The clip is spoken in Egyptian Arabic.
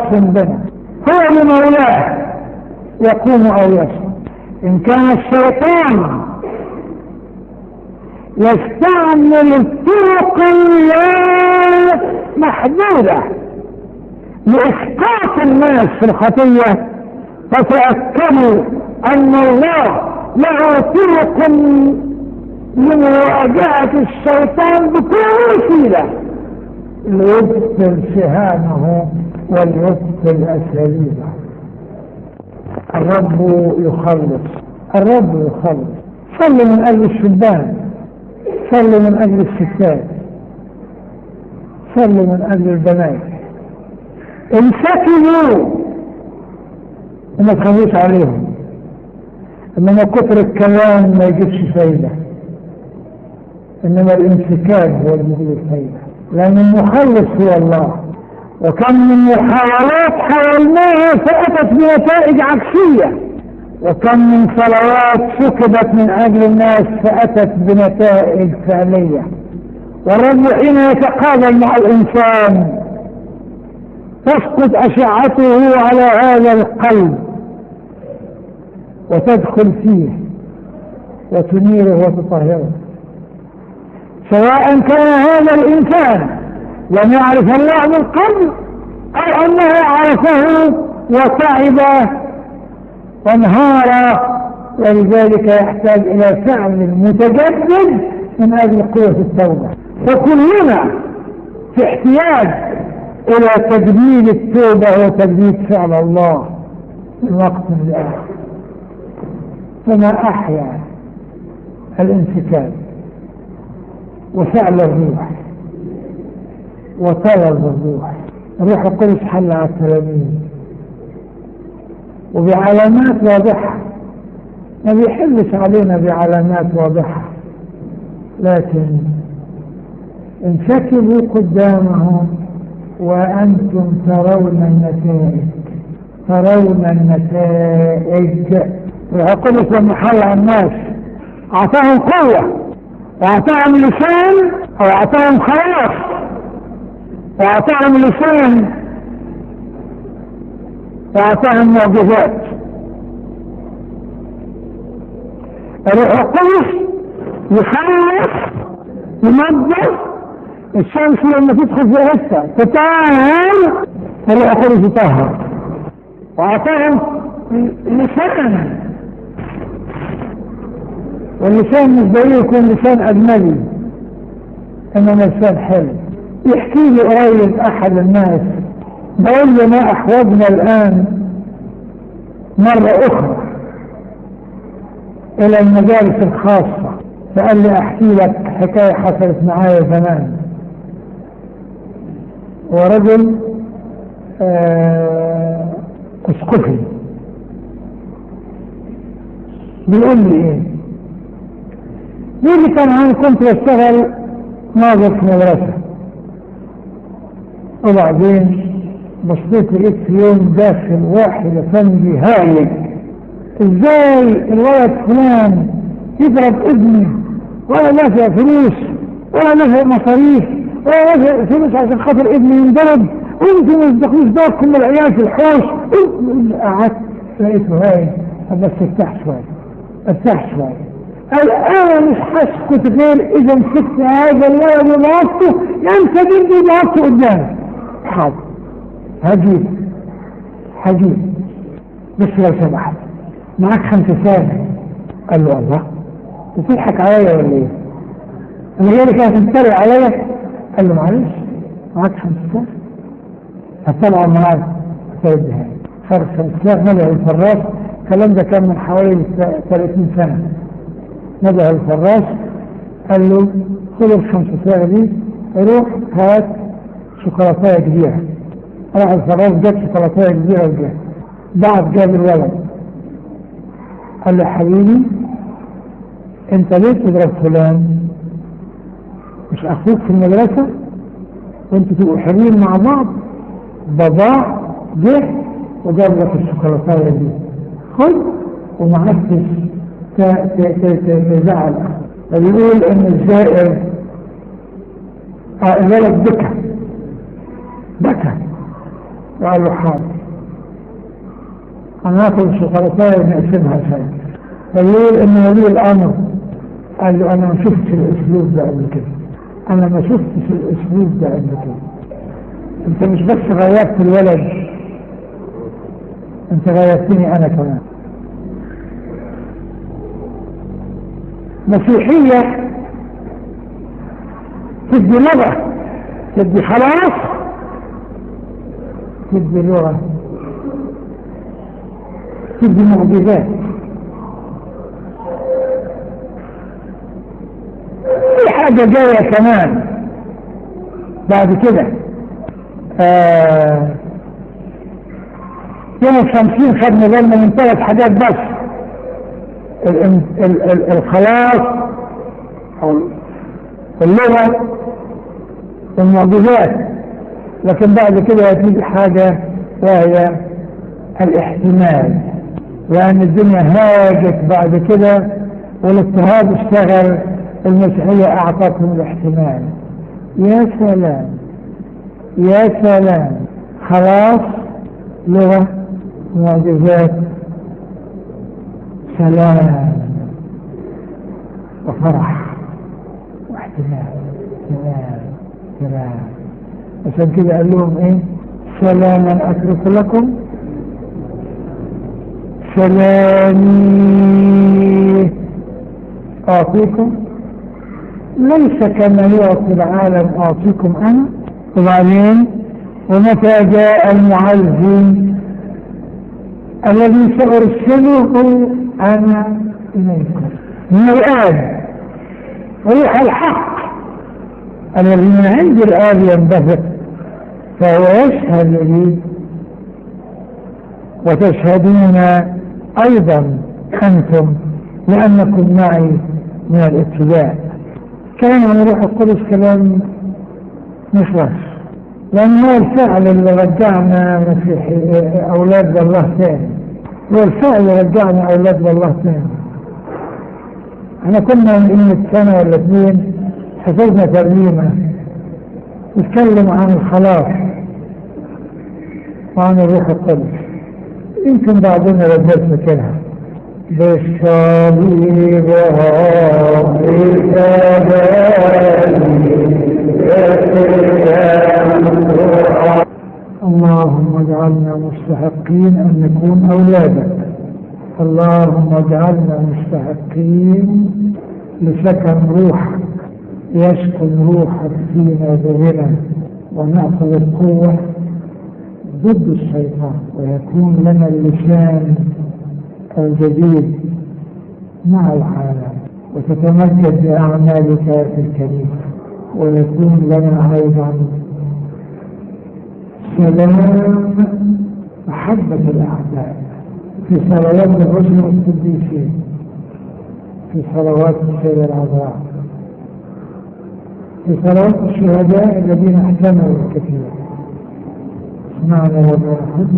خاص بنا هو بمولاه يقوم أو يسقط إن كان الشيطان يستعمل طرق لا محدودة لإسقاط الناس في الخطية فتأكدوا أن الله له طرق لمواجهة الشيطان بكل وسيلة ليبطل سهامه وليبطل أساليبه الرب يخلص الرب يخلص صلي من أجل الشبان صلي من أجل الستات صلي من أجل البنات انسكبوا وما تخافوش عليهم انما كتر الكلام ما يجيبش فايدة انما الانسكاب هو اللي يجيب الفايدة لان المخلص هو الله وكم من محاولات حاولناها فأتت بنتائج عكسية وكم من صلوات سكبت من أجل الناس فأتت بنتائج فعلية والرب حين يتقابل مع الإنسان تسقط أشعته على هذا القلب وتدخل فيه وتنيره وتطهره سواء كان هذا الإنسان لم يعرف الله من قبل أو أنه عرفه وتعب وانهار ولذلك يحتاج إلى فعل متجدد من أجل قوة التوبة فكلنا في احتياج إلى تجديد التوبة وتجديد فعل الله من وقت لآخر فما أحيا الانسكاب وفعل الروح وطلب الروح الروح القدس حل على التلاميذ وبعلامات واضحة ما بيحلش علينا بعلامات واضحة لكن انسكبوا قدامهم وأنتم ترون النتائج ترون النتائج الروح القدس لما حل على الناس أعطاهم قوة وأعطاهم لسان أو أعطاهم خلاص وأعطاهم لسان وأعطاهم معجزات الروح القدس يخلص ينظف الشمس لما تدخل في حته تطهر الروح القدس يطهر وأعطاهم لسان واللسان مش ضروري يكون لسان أجنبي إنما لسان حلو يحكي لي قريب أحد الناس بقول له ما أحوجنا الآن مرة أخرى إلى المجالس الخاصة فقال لي أحكي لك حكاية حصلت معايا زمان ورجل آه اسقفي بيقول لي ايه بيقول لي كان انا كنت بشتغل ناظر في مدرسة وبعدين بصيت لقيت في يوم داخل واحد افندي هايج ازاي الولد فلان يضرب ابني ولا دافع فلوس ولا دافع مصاريف ولا دافع فلوس عشان خاطر ابني ينضرب وانتوا ما تدخلوش داركم العيال في الحوش قعدت لقيته هايج بس ارتاح شويه ارتاح شويه قال انا مش هسكت غير اذا مسكت هذا الولد وضربته ينسى جدي وضربته قدامي حاضر هجيب هجيب بس لو سمحت معاك خمسة سنة قال له الله بتضحك عليا ولا ايه؟ انا جاي لك عشان تتريق عليا قال له معلش معاك خمسة سنة فطلع معاك سيدها فرق خمسة سنة مدى الفراش الكلام ده كان من حوالي 30 سنة نده الفراش قال له خذ الخمسة ساعة دي روح هات شوكولاتاية كبيرة راح الفراش جاب شوكولاتاية كبيرة وجاب بعد جاب الولد قال له حبيبي انت ليه تضرب فلان مش اخوك في المدرسة وانتوا تبقوا حلوين مع بعض بابا جه وجاب لك الشوكولاتاية دي خد وما عدتش تزعل فبيقول ان الزائر الولد بكى بكى وقال له حاضر هناخد الشوكولاتايه ونقسمها سوا فيقول ان ولي الامر قال له انا ما شفتش الاسلوب ده قبل كده انا ما شفتش الاسلوب ده قبل كده انت مش بس غيرت الولد انت غيرتني انا كمان مسيحية تدي لغة تدي خلاص تدي لغة تدي معجزات في حاجة جاية كمان بعد كده آه يوم الخمسين خدنا بالنا من ثلاث حاجات بس ال ال ال الخلاص أو اللغة والمعجزات لكن بعد كده هتيجي حاجة وهي الاحتمال لأن الدنيا هاجت بعد كده والاضطهاد اشتغل المسيحية أعطتهم الاحتمال يا سلام يا سلام خلاص لغة معجزات سلام وفرح واحتمال سلام سلام عشان كده قال لهم ايه سلاما اترك لكم سلامي اعطيكم ليس كما يعطي العالم اعطيكم انا وبعدين ومتى جاء المعزي الذي سأرسله أنا إليكم من الآن روح الحق الذي من عند الآب ينبثق فهو يشهد لي وتشهدون أيضا أنتم لأنكم معي من الابتداء كلام عن روح القدس كلام مخلص لأن هو الفعل اللي رجعنا مسيحي أولاد الله تاني هو الفعل اللي رجعنا أولاد الله تاني احنا كنا من قيمة سنة ولا اثنين حفظنا ترجمة نتكلم عن الخلاص وعن الروح القدس يمكن بعضنا لديت مكانها بالصليب اللهم اجعلنا مستحقين أن نكون أولادك اللهم اجعلنا مستحقين لسكن روحك يسكن روحك فينا بغنى ونأخذ القوة ضد الشيطان ويكون لنا اللسان الجديد مع العالم وتتمجد بأعمالك في الكنيسة ويكون لنا أيضا سلام محبة الأعداء في صلوات الرسل والقديسين في صلوات السيدة العذراء في صلوات الشهداء الذين احتملوا الكثير اسمعنا وبرحمة